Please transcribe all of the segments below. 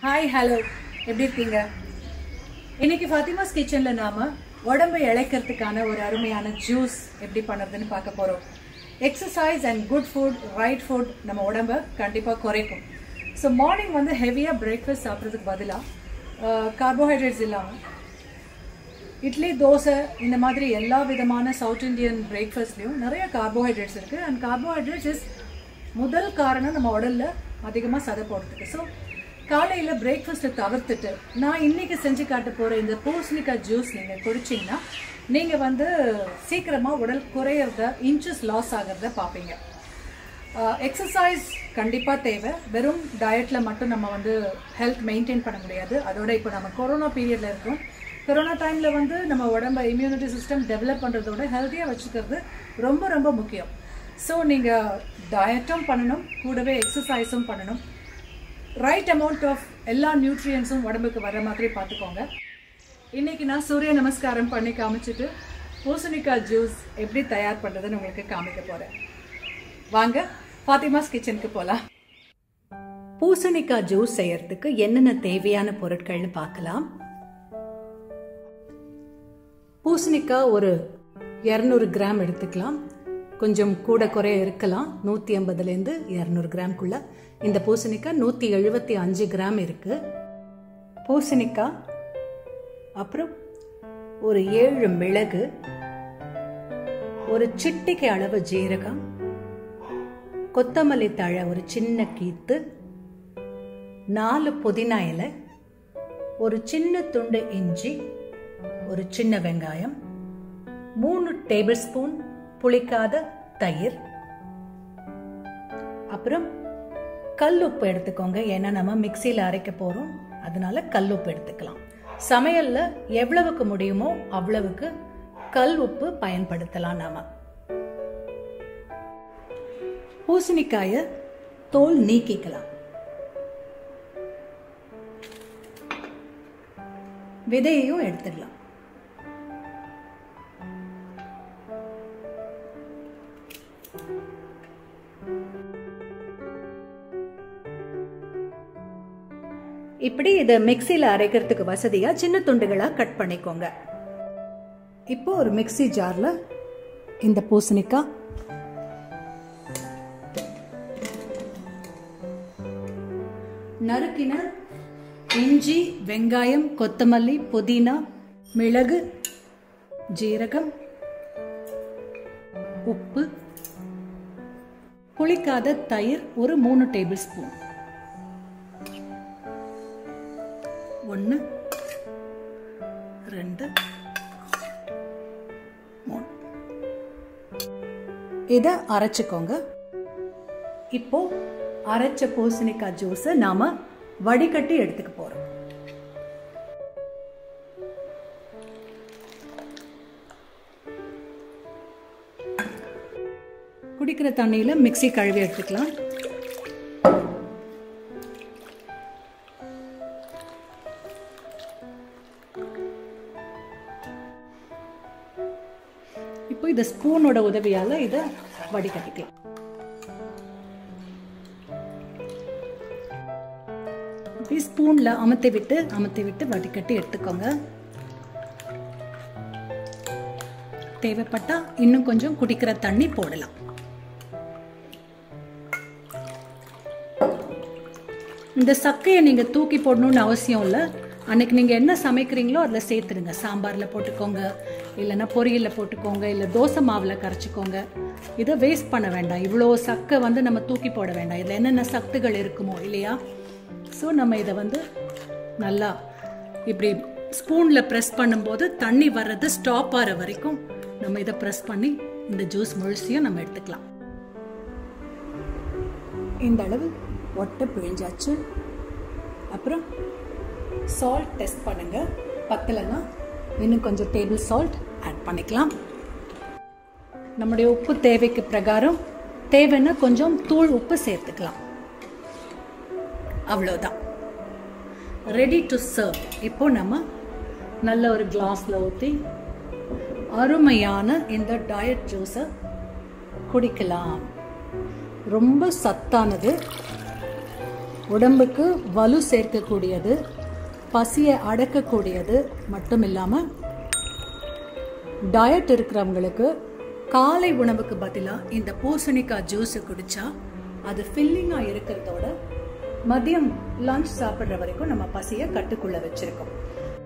hi hello எப்படி இருக்கீங்க இன்னைக்கு ஃபாத்திமாஸ் கிச்சனில் நாம உடம்பை இழைக்கிறதுக்கான ஒரு அருமையான ஜூஸ் எப்படி பண்ணுறதுன்னு பார்க்க போகிறோம் exercise and good food right food நம்ம உடம்பை கண்டிப்பாக குறைக்கும் ஸோ மார்னிங் வந்து ஹெவியாக பிரேக்ஃபாஸ்ட் சாப்பிட்றதுக்கு பதிலாக கார்போஹைட்ரேட்ஸ் இல்லாமல் இட்லி தோசை இந்த மாதிரி எல்லா விதமான சவுத் இந்தியன் பிரேக்ஃபாஸ்ட்லேயும் நிறைய கார்போஹைட்ரேட்ஸ் இருக்குது அண்ட் கார்போஹைட்ரேட்ஸ் இஸ் முதல் காரணம் நம்ம உடல்ல அதிகமாக சதை போடுறதுக்கு ஸோ காலையில் பிரேக்ஃபாஸ்ட்டை தவிர்த்துட்டு நான் இன்னைக்கு செஞ்சு காட்ட போகிற இந்த பூசணிக்காய் ஜூஸ் நீங்கள் குடிச்சிங்கன்னா நீங்கள் வந்து சீக்கிரமாக உடல் குறையிறத இன்ச்சஸ் லாஸ் ஆகிறத பார்ப்பீங்க எக்ஸசைஸ் கண்டிப்பாக தேவை வெறும் டயட்டில் மட்டும் நம்ம வந்து ஹெல்த் மெயின்டைன் பண்ண முடியாது அதோட இப்போ நம்ம கொரோனா பீரியடில் இருக்கோம் கொரோனா டைமில் வந்து நம்ம உடம்ப இம்யூனிட்டி சிஸ்டம் டெவலப் பண்ணுறதோட ஹெல்த்தியாக வச்சுக்கிறது ரொம்ப ரொம்ப முக்கியம் ஸோ நீங்கள் டயட்டும் பண்ணணும் கூடவே எக்ஸசைஸும் பண்ணணும் ரைட் அமௌண்ட் ஆஃப் எல்லா நியூட்ரியன்ஸும் உடம்புக்கு வர மாதிரி பார்த்துக்கோங்க இன்னைக்கு நான் சூரிய நமஸ்காரம் பண்ணி காமிச்சிட்டு பூசணிக்காய் ஜூஸ் எப்படி தயார் பண்ணுறதுன்னு உங்களுக்கு காமிக்க போகிறேன் வாங்க ஃபாத்திமாஸ் கிச்சனுக்கு போகலாம் பூசணிக்காய் ஜூஸ் செய்யறதுக்கு என்னென்ன தேவையான பொருட்கள்னு பார்க்கலாம் பூசணிக்காய் ஒரு இரநூறு கிராம் எடுத்துக்கலாம் கொஞ்சம் கூட குறைய இருக்கலாம் நூற்றி ஐம்பதுலேருந்து இரநூறு கிராம்குள்ள இந்த பூசணிக்காய் நூற்றி எழுபத்தி அஞ்சு கிராம் இருக்கு பூசணிக்காய் அப்புறம் ஒரு ஏழு மிளகு ஒரு சிட்டிகை அளவு ஜீரகம் கொத்தமல்லி தழை ஒரு சின்ன கீத்து நாலு புதினா இலை ஒரு சின்ன துண்டு இஞ்சி ஒரு சின்ன வெங்காயம் மூணு டேபிள் ஸ்பூன் புளிக்காத தயிர் அப்புறம் கல் உப்பு எடுத்துக்கோங்க ஏன்னா நம்ம மிக்சியில் அரைக்க போகிறோம் அதனால கல் உப்பு எடுத்துக்கலாம் சமையல்ல எவ்வளவுக்கு முடியுமோ அவ்வளவுக்கு கல் உப்பு பயன்படுத்தலாம் நாம பூசணிக்காய தோல் நீக்கிக்கலாம் விதையையும் எடுத்துடலாம் இப்படி இதை மிக்சியில் அரைக்கிறதுக்கு வசதியா சின்ன துண்டுகளா கட் பண்ணிக்கோங்க இப்போ ஒரு மிக்சி ஜார்ல இந்த பூசணிக்காய் நறுக்கின இஞ்சி வெங்காயம் கொத்தமல்லி புதினா மிளகு ஜீரகம் உப்பு புளிக்காத தயிர் ஒரு மூணு டேபிள் ஸ்பூன் ஒன்று ரெண்டு மூணு இதை அரைச்சிக்கோங்க இப்போ அரைச்ச பூசணிக்காய் ஜூஸை நாம வடிகட்டி எடுத்துக்க போறோம் குடிக்கிற தண்ணியில மிக்சி கழுவி எடுத்துக்கலாம் இப்போ இந்த ஸ்பூனோட உதவியால இதை வடிகட்டிக்கலாம் இப்படி ஸ்பூன்ல அமர்த்தி விட்டு அமர்த்தி விட்டு வடிகட்டி எடுத்துக்கோங்க தேவைப்பட்டா இன்னும் கொஞ்சம் குடிக்கிற தண்ணி போடலாம் இந்த சக்கையை நீங்க தூக்கி போடணும்னு அவசியம் இல்லை அன்னைக்கு நீங்கள் என்ன சமைக்கிறீங்களோ அதில் சேர்த்துடுங்க சாம்பாரில் போட்டுக்கோங்க இல்லைன்னா பொரியலில் போட்டுக்கோங்க இல்லை தோசை மாவில் கரைச்சிக்கோங்க இதை வேஸ்ட் பண்ண வேண்டாம் இவ்வளோ சக்கை வந்து நம்ம தூக்கி போட வேண்டாம் இதில் என்னென்ன சத்துகள் இருக்குமோ இல்லையா ஸோ நம்ம இதை வந்து நல்லா இப்படி ஸ்பூனில் ப்ரெஸ் பண்ணும்போது தண்ணி வர்றது ஸ்டாப் ஆகிற வரைக்கும் நம்ம இதை ப்ரெஸ் பண்ணி இந்த ஜூஸ் முழுசையும் நம்ம எடுத்துக்கலாம் இந்த அளவு ஒட்டை பிழிஞ்சாச்சு அப்புறம் சால்ட் டெஸ்ட் பண்ணுங்க பத்தலைன்னா இன்னும் கொஞ்சம் டேபிள் சால்ட் ஆட் பண்ணிக்கலாம் நம்முடைய உப்பு தேவைக்கு பிரகாரம் தேவைன்னா கொஞ்சம் தூள் உப்பு சேர்த்துக்கலாம் அவ்வளோதான் ரெடி டு சர்வ் இப்போ நம்ம நல்ல ஒரு கிளாஸில் ஊற்றி அருமையான இந்த டயட் ஜூஸை குடிக்கலாம் ரொம்ப சத்தானது உடம்புக்கு வலு சேர்க்கக்கூடியது பசியை அடக்கக்கூடியது மட்டும் இல்லாமல் டயட் இருக்கிறவங்களுக்கு காலை உணவுக்கு பதிலாக இந்த பூசணிக்காய் ஜூஸை குடிச்சா அது ஃபில்லிங்காக இருக்கிறதோட மதியம் லஞ்ச் சாப்பிட்ற வரைக்கும் நம்ம பசியை கட்டுக்குள்ள வச்சிருக்கோம்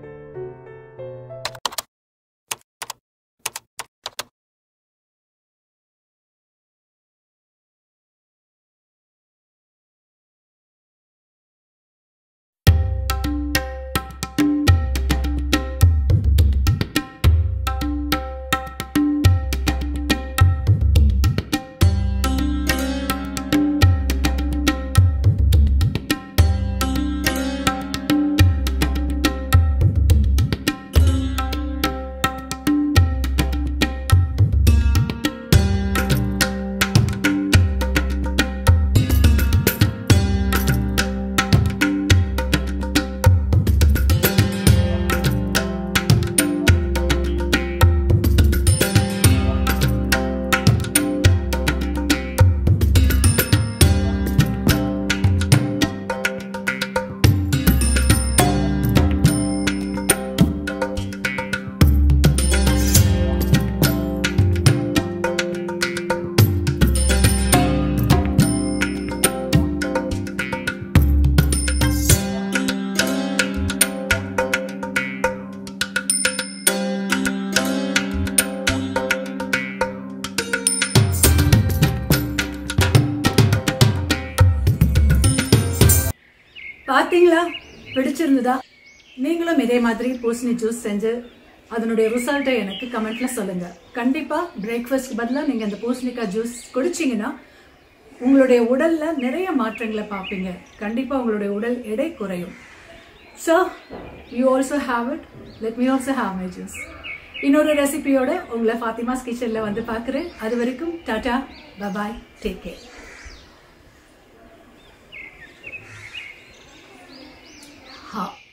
பார்த்தீங்களா பிடிச்சிருந்ததா நீங்களும் இதே மாதிரி பூசணி ஜூஸ் செஞ்சு அதனுடைய ரிசல்ட்டை எனக்கு கமெண்ட்ல சொல்லுங்க கண்டிப்பா பிரேக்ஃபாஸ்ட் பதிலாக நீங்க இந்த பூசணிக்காய் ஜூஸ் குடிச்சீங்கன்னா உங்களுடைய உடல்ல நிறைய மாற்றங்களை பார்ப்பீங்க கண்டிப்பா உங்களுடைய உடல் எடை குறையும் so you also have it let me also have my juice இன்னொரு ரெசிபியோட உங்களை ஃபாத்திமாஸ் கிச்சனில் வந்து பார்க்குறேன் அது வரைக்கும் டாடா பபாய் டேக் கேர் हाँ